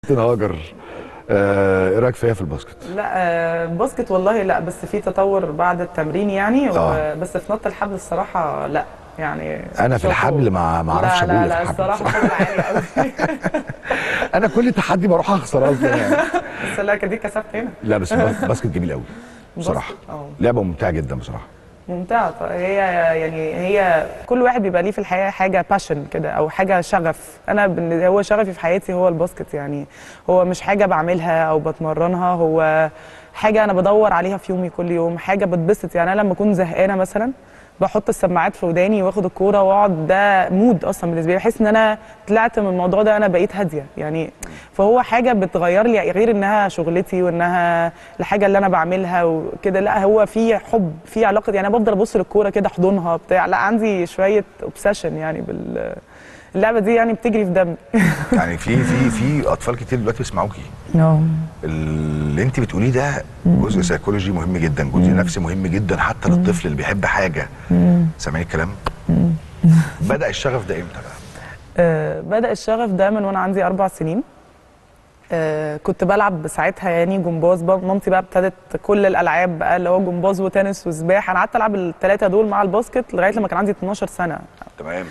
كابتن هاجر آه، ايه رايك فيها في الباسكت؟ لا آه، باسكت والله لا بس في تطور بعد التمرين يعني آه. و- بس في نط الحبل الصراحه لا يعني انا في شابو. الحبل ما ما اعرفش لا اقول لا في لا الحبل الصراحه بصراحة. شغل عالي قوي انا كل تحدي بروح اخسر اصلا يعني بس لا دي كسبت هنا لا بس الباس- الباسكت جميل قوي بصراحه باسكت، آه. لعبه ممتعه جدا بصراحه ممتعة طيب هي يعني هي كل واحد بيبقى ليه في الحياة حاجة باشن كده أو حاجة شغف أنا بالن- هو شغفي في حياتي هو الباسكت يعني هو مش حاجة بعملها أو بتمرنها هو حاجة أنا بدور عليها في يومي كل يوم حاجة بتبسط يعني أنا لما أكون زهقانة مثلا بحط السماعات في وداني واخد الكوره واقعد ده مود اصلا بالنسبه لي بحس ان انا طلعت من الموضوع ده انا بقيت هاديه يعني فهو حاجه بتغير لي غير انها شغلتي وانها الحاجه اللي انا بعملها وكده لا هو في حب في علاقه يعني انا بفضل ابص للكوره كده احضنها بتاع لا عندي شويه اوبسيشن يعني بال اللعبه دي يعني بتجري في دمي يعني في في في اطفال كتير دلوقتي بيسمعوكي اللي انت بتقوليه ده جزء سيكولوجي مهم جدا جزء نفسي مهم جدا حتى للطفل اللي بيحب حاجه سامعين الكلام بدا الشغف ده امتى بقى آه، بدأ الشغف ده من وانا عندي اربع سنين آه، كنت بلعب ساعتها يعني جمباز بقى مامتي بقى ابتدت كل الالعاب بقى اللي هو جمباز وتنس وسباحه انا قعدت العب الثلاثه دول مع الباسكت لغايه لما كان عندي 12 سنه تمام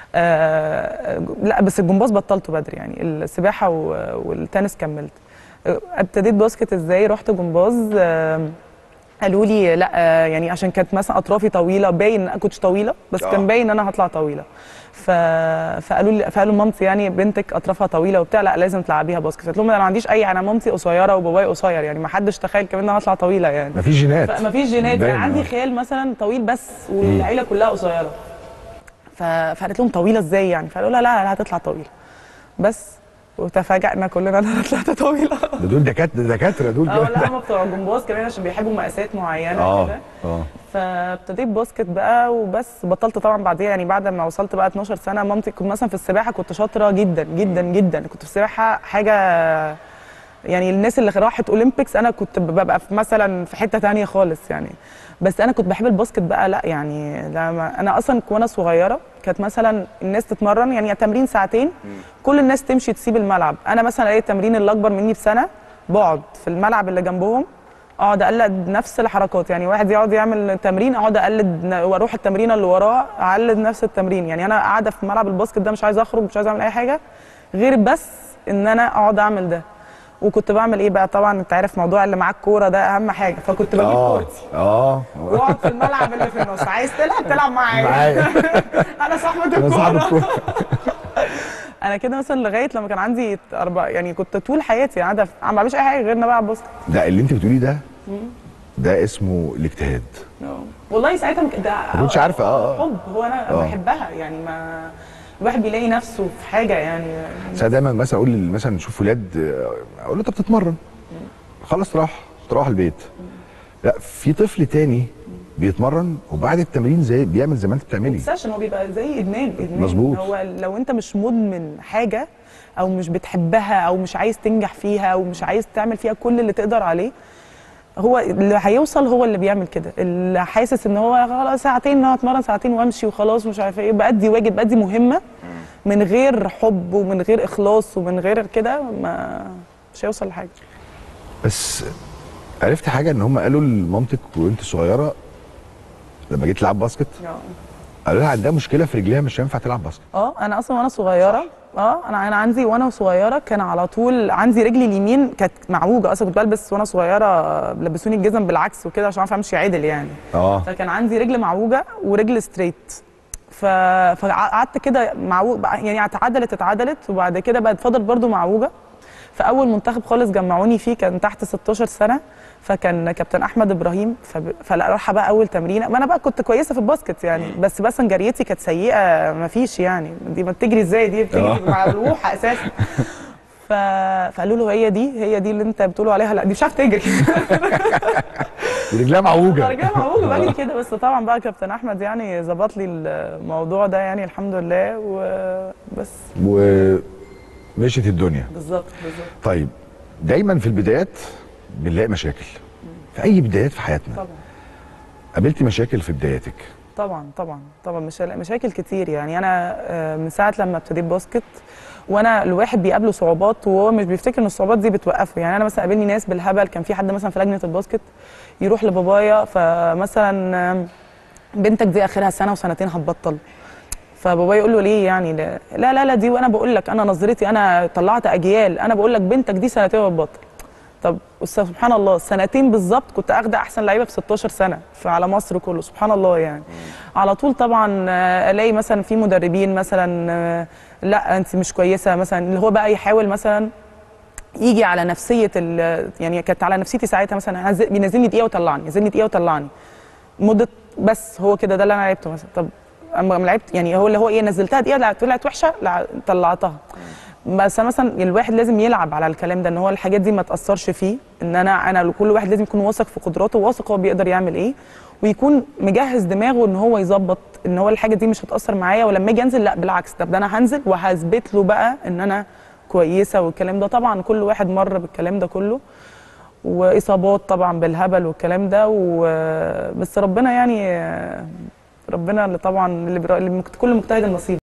آه لا بس الجمباز بطلته بدري يعني السباحه و- والتنس كملت آه، ابتديت باسكت ازاي رحت جمباز آه قالوا لي لا آه، يعني عشان كانت مثلا اطرافي طويله باين ان انا كنتش طويله بس آه. كان باين ان انا هطلع طويله ف... فقالوا لي فقالوا مامتي يعني بنتك اطرافها طويله وبتاع لا لازم تلعبيها باسكت قلت لهم انا ما عنديش اي انا مامتي قصيره وبابايا قصير يعني ما حدش تخيل كمان ان انا هطلع طويله يعني مفيش جينات ما فيش جينات باين، يعني عندي آه. خيال مثلا طويل بس والعيله كلها قصيره ف... فقالت لهم طويله ازاي يعني فقالوا لها لا لا هتطلع طويله بس وتفاجئنا كلنا ان انا طلعت طويله ده دول دكاتره دكاتره دول اه لا هم بتوع جمباز كمان عشان بيحبوا مقاسات معينه اه كده اه فابتديت باسكت بقى وبس بطلت طبعا بعديها يعني بعد ما وصلت بقى 12 سنه مامتي كنت مثلا في السباحه كنت شاطره جدا جدا جدا كنت في السباحه حاجه يعني الناس اللي راحت اولمبيكس انا كنت ببقى في مثلا في حته تانية خالص يعني بس انا كنت بحب الباسكت بقى لا يعني لما انا اصلا وانا صغيره كانت مثلا الناس تتمرن يعني تمرين ساعتين كل الناس تمشي تسيب الملعب انا مثلا الاقي التمرين اللي اكبر مني بسنه بقعد في الملعب اللي جنبهم اقعد اقلد نفس الحركات يعني واحد يقعد يعمل تمرين اقعد اقلد ن- واروح التمرين اللي وراه اقلد نفس التمرين يعني انا قاعده في ملعب الباسكت ده مش عايزه اخرج مش عايزه اعمل اي حاجه غير بس ان انا اقعد اعمل ده وكنت بعمل ايه بقى طبعا انت عارف موضوع اللي معاك كوره ده اهم حاجه فكنت بجيب اه كورتي اه واقعد في الملعب اللي في النص عايز تلعب تلعب معايا معايا انا صاحبه انا صاحب الكوره الكوره انا كده مثلا لغايه لما كان عندي اربع يعني كنت طول حياتي قاعده في- ما بعملش اي حاجه غير ان أنا بلعب باسكت ده اللي انت بتقوليه ده ده اسمه الاجتهاد والله ساعتها مك- ده ما كنتش عارفة، آه، آه. حب هو انا آه. بحبها يعني ما الواحد بيلاقي نفسه في حاجه يعني بس أنا دايما مثلا اقول لل- مثلا نشوف ولاد آه، اقول له انت بتتمرن خلاص تروح تروح البيت لا في طفل تاني بيتمرن وبعد التمرين زي بيعمل زي ما انت بتعملي سيشن هو بيبقى زي ادمان ادمان مظبوط. هو لو انت مش مدمن حاجه او مش بتحبها او مش عايز تنجح فيها او مش عايز تعمل فيها كل اللي تقدر عليه هو اللي هيوصل هو اللي بيعمل كده اللي حاسس ان هو خلاص ساعتين انا هتمرن ساعتين وامشي وخلاص مش عارفه ايه بادي واجب بادي مهمه من غير حب ومن غير اخلاص ومن غير كده ما مش هيوصل لحاجه بس عرفت حاجه ان هم قالوا لمامتك وانت صغيره لما جيت تلعب باسكت قالوا لها عندها مشكله في رجليها مش هينفع تلعب باسكت اه انا اصلا وانا صغيره اه انا انا عندي وانا صغيره كان على طول عندي رجلي اليمين كانت معوجه اصلا كنت بلبس وانا صغيره لبسوني الجزم بالعكس وكده عشان اعرف امشي عدل يعني اه فكان عندي رجل معوجه ورجل ستريت ف... فقعدت كده معوج يعني اتعدلت اتعدلت وبعد كده بقت فضل برضو معوجه فاول منتخب خالص جمعوني فيه كان تحت 16 سنه فكان كابتن احمد ابراهيم فب... فراح بقى اول تمرينه ما انا بقى كنت كويسه في الباسكت يعني بس مثلا جريتي كانت سيئه ما فيش يعني دي ما بتجري ازاي دي بتجري آه. مع الروح اساسا ف... فقالوا له هي دي هي دي اللي انت بتقولوا عليها لا دي مش عارفه تجري ورجليها معوجه رجلها معوجه بجري كده بس طبعا بقى كابتن احمد يعني ظبط لي الموضوع ده يعني الحمد لله وبس ومشيت الدنيا بالظبط بالظبط طيب دايما في البدايات بنلاقي مشاكل في اي بدايات في حياتنا طبعا قابلتي مشاكل في بداياتك طبعا طبعا طبعا مش مشاكل كتير يعني انا آه، من ساعه لما ابتديت باسكت وانا الواحد بيقابله صعوبات وهو مش بيفتكر ان الصعوبات دي بتوقفه يعني انا مثلا قابلني ناس بالهبل كان في حد مثلا في لجنه الباسكت يروح لبابايا فمثلا آم، بنتك دي اخرها سنه وسنتين هتبطل فبابا يقول له ليه يعني لا لا لا, لا دي وانا بقول لك انا نظرتي انا طلعت اجيال انا بقول لك بنتك دي سنتين وتبطل طب أستاذ سبحان الله سنتين بالظبط كنت اخده احسن لعيبه في 16 سنه فعلى مصر كله سبحان الله يعني على طول طبعا آه، الاقي مثلا في مدربين مثلا آه، لا انت مش كويسه مثلا اللي هو بقى يحاول مثلا يجي على نفسيه ال- يعني كانت على نفسيتي ساعتها مثلا هنزل- بينزلني دقيقه ويطلعني ينزلني دقيقه ويطلعني مده بس هو كده ده اللي انا لعبته مثلا طب اما أما لعبت يعني هو اللي هو ايه نزلتها دقيقه لا، طلعت وحشه لا طلعتها بس أنا مثلا الواحد لازم يلعب على الكلام ده ان هو الحاجات دي ما تاثرش فيه ان انا انا كل واحد لازم يكون واثق في قدراته واثق هو بيقدر يعمل ايه ويكون مجهز دماغه ان هو يظبط ان هو الحاجه دي مش هتاثر معايا ولما اجي انزل لا بالعكس طب ده انا هنزل وهثبت له بقى ان انا كويسه والكلام ده طبعا كل واحد مر بالكلام ده كله واصابات طبعا بالهبل والكلام ده و... بس ربنا يعني ربنا اللي طبعا اللي, بيرا... اللي مكت- كل مجتهد النصيب